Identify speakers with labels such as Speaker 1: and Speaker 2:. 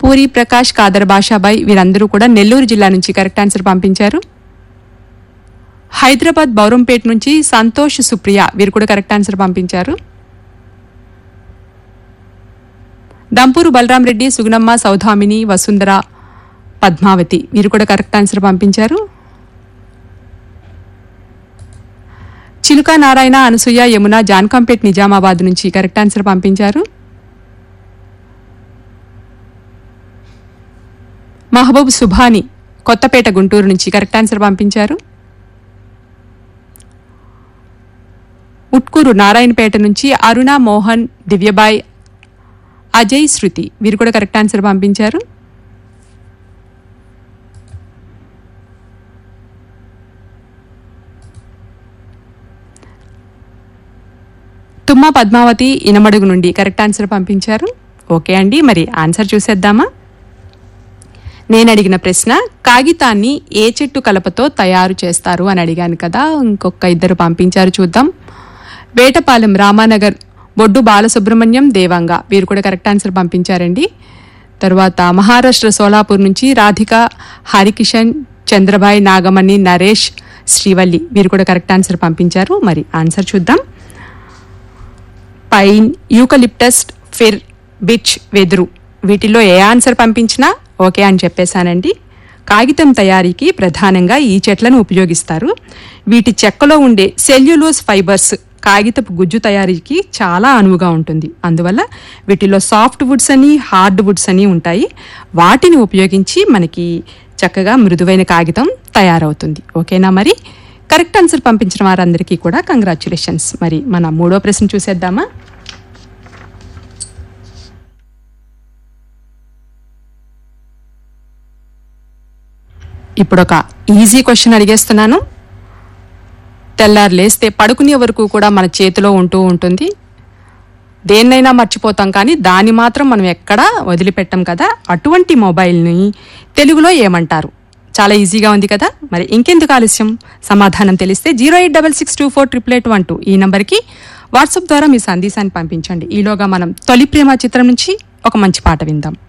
Speaker 1: పూరి ప్రకాష్ కాదర్ బాషాబాయ్ వీరందరూ కూడా నెల్లూరు జిల్లా నుంచి కరెక్ట్ ఆన్సర్ పంపించారు హైదరాబాద్ బౌరంపేట నుంచి సంతోష్ సుప్రియ వీరు కూడా కరెక్ట్ ఆన్సర్ పంపించారు దంపూరు బలరాం రెడ్డి సుగుణమ్మ సౌధామిని వసుంధర పద్మావతి వీరు కూడా కరెక్ట్ ఆన్సర్ పంపించారు చిలుక నారాయణ అనసూయ యమున జాన్కంపేట్ నిజామాబాద్ నుంచి కరెక్ట్ ఆన్సర్ పంపించారు మహబూబ్ సుభాని కొత్తపేట గుంటూరు నుంచి కరెక్ట్ ఆన్సర్ పంపించారు ఉట్కూరు నారాయణపేట నుంచి అరుణ మోహన్ దివ్యబాయ్ అజయ్ శృతి వీరు కూడా కరెక్ట్ ఆన్సర్ పంపించారు తుమ్మ పద్మావతి ఇనమడుగు నుండి కరెక్ట్ ఆన్సర్ పంపించారు ఓకే అండి మరి ఆన్సర్ చూసేద్దామా నేను అడిగిన ప్రశ్న కాగితాన్ని ఏ చెట్టు కలపతో తయారు చేస్తారు అని అడిగాను కదా ఇంకొక ఇద్దరు పంపించారు చూద్దాం వేటపాలెం రామానగర్ బొడ్డు బాలసుబ్రహ్మణ్యం దేవంగ వీరు కూడా కరెక్ట్ ఆన్సర్ పంపించారండి తర్వాత మహారాష్ట్ర సోలాపూర్ నుంచి రాధిక హరికిషన్ చంద్రబాయ్ నాగమణి నరేష్ శ్రీవల్లి వీరు కూడా కరెక్ట్ ఆన్సర్ పంపించారు మరి ఆన్సర్ చూద్దాం పైన్ యూకలిప్టస్ ఫిర్ బిచ్ వెదురు వీటిలో ఏ ఆన్సర్ పంపించినా ఓకే అని చెప్పేశానండి కాగితం తయారీకి ప్రధానంగా ఈ చెట్లను ఉపయోగిస్తారు వీటి చెక్కలో ఉండే సెల్యులోస్ ఫైబర్స్ కాగితపు గుజ్జు తయారీకి చాలా అనువుగా ఉంటుంది అందువల్ల వీటిలో సాఫ్ట్ వుడ్స్ అని హార్డ్ వుడ్స్ అని ఉంటాయి వాటిని ఉపయోగించి మనకి చక్కగా మృదువైన కాగితం తయారవుతుంది ఓకేనా మరి కరెక్ట్ ఆన్సర్ పంపించిన వారందరికీ కూడా కంగ్రాచులేషన్స్ మరి మన మూడో ప్రశ్న చూసేద్దామా ఇప్పుడు ఒక ఈజీ క్వశ్చన్ అడిగేస్తున్నాను తెల్లారు లేస్తే పడుకునే వరకు కూడా మన చేతిలో ఉంటూ ఉంటుంది దేన్నైనా మర్చిపోతాం కానీ దాన్ని మాత్రం మనం ఎక్కడా వదిలిపెట్టం కదా అటువంటి మొబైల్ని తెలుగులో ఏమంటారు చాలా ఈజీగా ఉంది కదా మరి ఇంకెందుకు ఆలస్యం సమాధానం తెలిస్తే zero eight double six two four triple eight one two ఈ నంబర్కి వాట్సాప్ ద్వారా మీ సందేశాన్ని పంపించండి ఈలోగా మనం తొలి ప్రేమ చిత్రం నుంచి ఒక మంచి పాట విందాం